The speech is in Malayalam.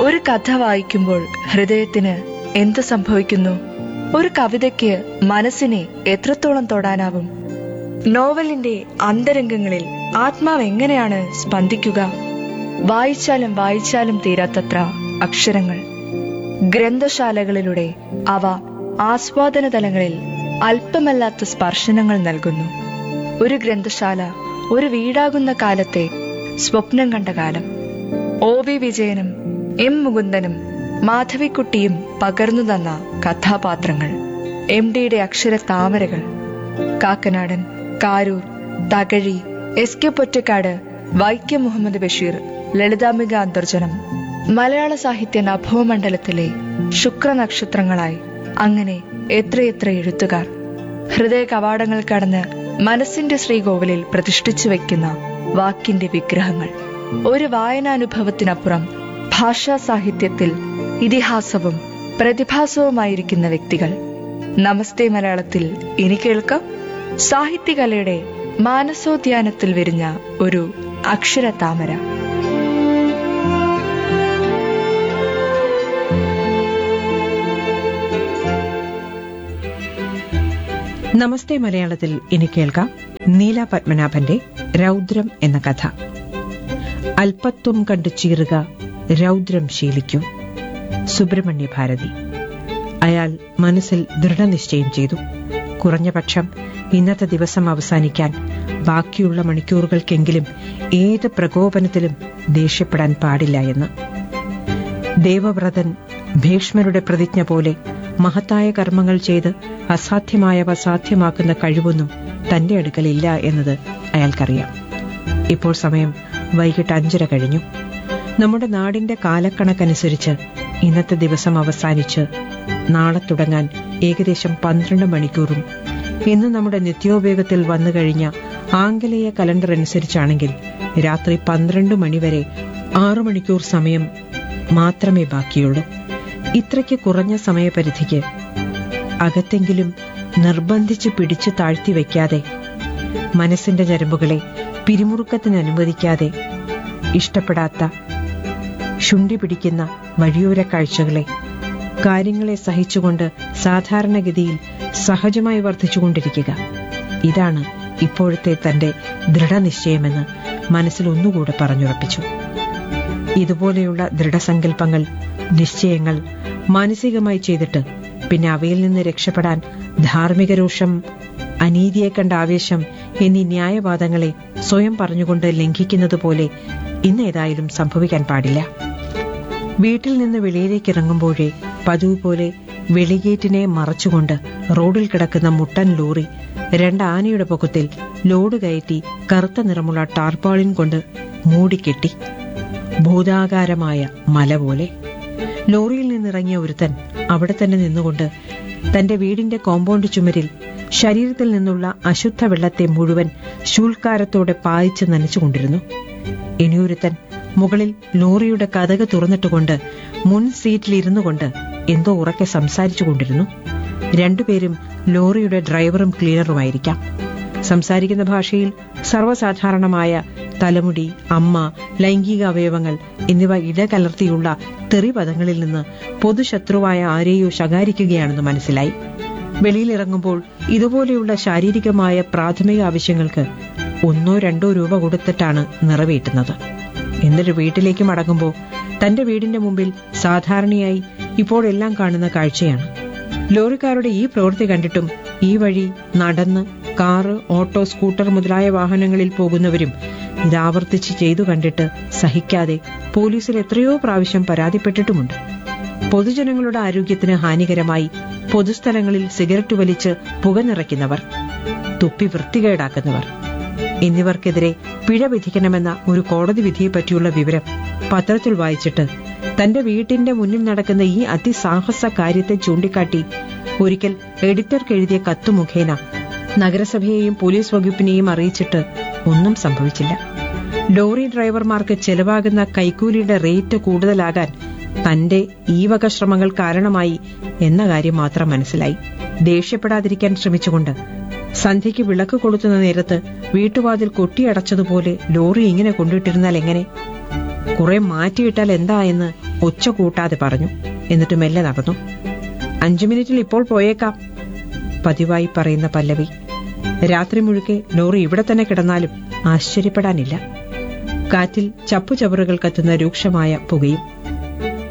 ഒരു കഥ വായിക്കുമ്പോൾ ഹൃദയത്തിന് എന്ത് സംഭവിക്കുന്നു ഒരു കവിതയ്ക്ക് മനസ്സിനെ എത്രത്തോളം തൊടാനാവും നോവലിന്റെ അന്തരംഗങ്ങളിൽ ആത്മാവ് എങ്ങനെയാണ് സ്പന്ദിക്കുക വായിച്ചാലും വായിച്ചാലും തീരാത്തത്ര അക്ഷരങ്ങൾ ഗ്രന്ഥശാലകളിലൂടെ അവ ആസ്വാദന തലങ്ങളിൽ അല്പമല്ലാത്ത സ്പർശനങ്ങൾ നൽകുന്നു ഒരു ഗ്രന്ഥശാല ഒരു വീടാകുന്ന കാലത്തെ സ്വപ്നം കണ്ട കാലം ഒ വി വിജയനും എം മുകുന്ദനും മാധവിക്കുട്ടിയും പകർന്നു തന്ന കഥാപാത്രങ്ങൾ എം ഡിയുടെ അക്ഷര താമരകൾ കാക്കനാടൻ കാരൂർ തകഴി എസ് കെ പൊറ്റക്കാട് വൈക്കം മുഹമ്മദ് ബഷീർ ലളിതാംബിക അന്തർജനം മലയാള സാഹിത്യ നഭോമണ്ഡലത്തിലെ ശുക്രനക്ഷത്രങ്ങളായി അങ്ങനെ എത്രയെത്ര എഴുത്തുകാർ ഹൃദയ കവാടങ്ങൾ കടന്ന് മനസ്സിന്റെ ശ്രീകോവിലിൽ പ്രതിഷ്ഠിച്ചു വെക്കുന്ന വാക്കിന്റെ വിഗ്രഹങ്ങൾ ഒരു വായനാനുഭവത്തിനപ്പുറം ഭാഷാ സാഹിത്യത്തിൽ ഇതിഹാസവും പ്രതിഭാസവുമായിരിക്കുന്ന വ്യക്തികൾ നമസ്തേ മലയാളത്തിൽ ഇനി കേൾക്കാം സാഹിത്യകലയുടെ മാനസോദ്യാനത്തിൽ വിരിഞ്ഞ ഒരു അക്ഷര താമര നമസ്തേ മലയാളത്തിൽ ഇനി കേൾക്കാം നീല പത്മനാഭന്റെ രൗദ്രം എന്ന കഥ അല്പത്വം കണ്ടു ചീറുക രൗദ്രം ശീലിക്കൂ സുബ്രഹ്മണ്യ ഭാരതി അയാൾ മനസ്സിൽ ദൃഢനിശ്ചയം ചെയ്തു കുറഞ്ഞ പക്ഷം ഇന്നത്തെ ദിവസം അവസാനിക്കാൻ ബാക്കിയുള്ള മണിക്കൂറുകൾക്കെങ്കിലും ഏത് പ്രകോപനത്തിലും ദേഷ്യപ്പെടാൻ പാടില്ല എന്ന് ദേവവ്രതൻ ഭീഷ്മരുടെ പ്രതിജ്ഞ പോലെ മഹത്തായ കർമ്മങ്ങൾ ചെയ്ത് അസാധ്യമായവ സാധ്യമാക്കുന്ന കഴിവൊന്നും തന്റെ അടുക്കലില്ല എന്നത് അയാൾക്കറിയാം ഇപ്പോൾ സമയം വൈകിട്ട് അഞ്ചര കഴിഞ്ഞു നമ്മുടെ നാടിന്റെ കാലക്കണക്കനുസരിച്ച് ഇന്നത്തെ ദിവസം അവസാനിച്ച് നാളെ തുടങ്ങാൻ ഏകദേശം പന്ത്രണ്ട് മണിക്കൂറും ഇന്ന് നമ്മുടെ നിത്യോപയോഗത്തിൽ വന്നു കഴിഞ്ഞ ആംഗലേയ കലണ്ടർ അനുസരിച്ചാണെങ്കിൽ രാത്രി പന്ത്രണ്ട് മണിവരെ ആറു മണിക്കൂർ സമയം മാത്രമേ ബാക്കിയുള്ളൂ ഇത്രയ്ക്ക് കുറഞ്ഞ സമയപരിധിക്ക് അകത്തെങ്കിലും നിർബന്ധിച്ച് പിടിച്ചു താഴ്ത്തി വയ്ക്കാതെ മനസ്സിന്റെ ഞരമ്പുകളെ പിരിമുറുക്കത്തിന് അനുവദിക്കാതെ ഇഷ്ടപ്പെടാത്ത ശുണ്ടി പിടിക്കുന്ന വഴിയോര കാഴ്ചകളെ കാര്യങ്ങളെ സഹിച്ചുകൊണ്ട് സാധാരണഗതിയിൽ സഹജമായി വർദ്ധിച്ചുകൊണ്ടിരിക്കുക ഇതാണ് ഇപ്പോഴത്തെ തന്റെ ദൃഢനിശ്ചയമെന്ന് മനസ്സിൽ ഒന്നുകൂടെ പറഞ്ഞുറപ്പിച്ചു ഇതുപോലെയുള്ള ദൃഢസങ്കല്പങ്ങൾ നിശ്ചയങ്ങൾ മാനസികമായി ചെയ്തിട്ട് പിന്നെ അവയിൽ നിന്ന് രക്ഷപ്പെടാൻ ധാർമ്മിക രോഷം അനീതിയെ കണ്ട ആവേശം എന്നീ ന്യായവാദങ്ങളെ സ്വയം പറഞ്ഞുകൊണ്ട് ലംഘിക്കുന്നത് പോലെ ഇന്ന് ഏതായാലും സംഭവിക്കാൻ പാടില്ല വീട്ടിൽ നിന്ന് വെളിയിലേക്ക് ഇറങ്ങുമ്പോഴേ പതിവ് പോലെ വെളിഗേറ്റിനെ മറച്ചുകൊണ്ട് റോഡിൽ കിടക്കുന്ന മുട്ടൻ ലോറി രണ്ട് ആനയുടെ പൊക്കത്തിൽ ലോഡ് കയറ്റി കറുത്ത നിറമുള്ള ടാർപ്പാളിൻ കൊണ്ട് മൂടിക്കെട്ടി ഭൂതാകാരമായ മല പോലെ ലോറിയിൽ നിന്നിറങ്ങിയ ഒരുത്തൻ അവിടെ തന്നെ നിന്നുകൊണ്ട് തന്റെ വീടിന്റെ കോമ്പൗണ്ട് ചുമരിൽ ശരീരത്തിൽ നിന്നുള്ള അശുദ്ധ വെള്ളത്തെ മുഴുവൻ ശൂൽക്കാരത്തോടെ പായിച്ച് നനച്ചുകൊണ്ടിരുന്നു ഇനിയൊരുത്തൻ മുകളിൽ ലോറിയുടെ കഥക് തുറന്നിട്ടുകൊണ്ട് മുൻ സീറ്റിൽ ഇരുന്നു കൊണ്ട് എന്തോ ഉറക്കെ സംസാരിച്ചു കൊണ്ടിരുന്നു രണ്ടുപേരും ലോറിയുടെ ഡ്രൈവറും ക്ലീനറുമായിരിക്കാം സംസാരിക്കുന്ന ഭാഷയിൽ സർവ്വസാധാരണമായ തലമുടി അമ്മ ലൈംഗിക അവയവങ്ങൾ എന്നിവ ഇടകലർത്തിയുള്ള തെറിപദങ്ങളിൽ നിന്ന് പൊതുശത്രുവായ ആരെയോ ശകാരിക്കുകയാണെന്ന് മനസ്സിലായി വെളിയിലിറങ്ങുമ്പോൾ ഇതുപോലെയുള്ള ശാരീരികമായ പ്രാഥമിക ആവശ്യങ്ങൾക്ക് ഒന്നോ രണ്ടോ രൂപ കൊടുത്തിട്ടാണ് നിറവേറ്റുന്നത് എന്നിട്ട് വീട്ടിലേക്ക് മടങ്ങുമ്പോൾ തന്റെ വീടിന്റെ മുമ്പിൽ സാധാരണയായി ഇപ്പോൾ എല്ലാം കാണുന്ന കാഴ്ചയാണ് ലോറിക്കാരുടെ ഈ പ്രവൃത്തി കണ്ടിട്ടും ഈ വഴി നടന്ന് കാറ് ഓട്ടോ സ്കൂട്ടർ മുതലായ വാഹനങ്ങളിൽ പോകുന്നവരും ഇത് ആവർത്തിച്ച് ചെയ്തു കണ്ടിട്ട് സഹിക്കാതെ പോലീസിൽ എത്രയോ പ്രാവശ്യം പരാതിപ്പെട്ടിട്ടുമുണ്ട് പൊതുജനങ്ങളുടെ ആരോഗ്യത്തിന് ഹാനികരമായി പൊതുസ്ഥലങ്ങളിൽ സിഗരറ്റ് വലിച്ച് പുക നിറയ്ക്കുന്നവർ തുപ്പി വൃത്തികേടാക്കുന്നവർ എന്നിവർക്കെതിരെ പിഴ വിധിക്കണമെന്ന ഒരു കോടതി വിധിയെപ്പറ്റിയുള്ള വിവരം പത്രത്തിൽ വായിച്ചിട്ട് തന്റെ വീട്ടിന്റെ മുന്നിൽ നടക്കുന്ന ഈ അതിസാഹസ കാര്യത്തെ ചൂണ്ടിക്കാട്ടി ഒരിക്കൽ എഡിറ്റർക്ക് എഴുതിയ കത്തു മുഖേന നഗരസഭയെയും പോലീസ് വകുപ്പിനെയും അറിയിച്ചിട്ട് ഒന്നും സംഭവിച്ചില്ല ലോറി ഡ്രൈവർമാർക്ക് ചെലവാകുന്ന കൈക്കൂലിയുടെ റേറ്റ് കൂടുതലാകാൻ തന്റെ ഈ വക ശ്രമങ്ങൾ കാരണമായി എന്ന കാര്യം മാത്രം മനസ്സിലായി ദേഷ്യപ്പെടാതിരിക്കാൻ ശ്രമിച്ചുകൊണ്ട് സന്ധ്യയ്ക്ക് വിളക്ക് കൊളുത്തുന്ന നേരത്ത് വീട്ടുവാതിൽ കൊട്ടിയടച്ചതുപോലെ ലോറി ഇങ്ങനെ കൊണ്ടിട്ടിരുന്നാൽ എങ്ങനെ കുറെ മാറ്റിയിട്ടാൽ എന്താ എന്ന് ഒച്ച കൂട്ടാതെ പറഞ്ഞു എന്നിട്ട് മെല്ലെ നടന്നു അഞ്ചു മിനിറ്റിൽ ഇപ്പോൾ പോയേക്കാം പതിവായി പറയുന്ന പല്ലവി രാത്രി മുഴുക്കെ ലോറി ഇവിടെ തന്നെ കിടന്നാലും ആശ്ചര്യപ്പെടാനില്ല കാറ്റിൽ ചപ്പുചവറുകൾ കത്തുന്ന രൂക്ഷമായ പുകയും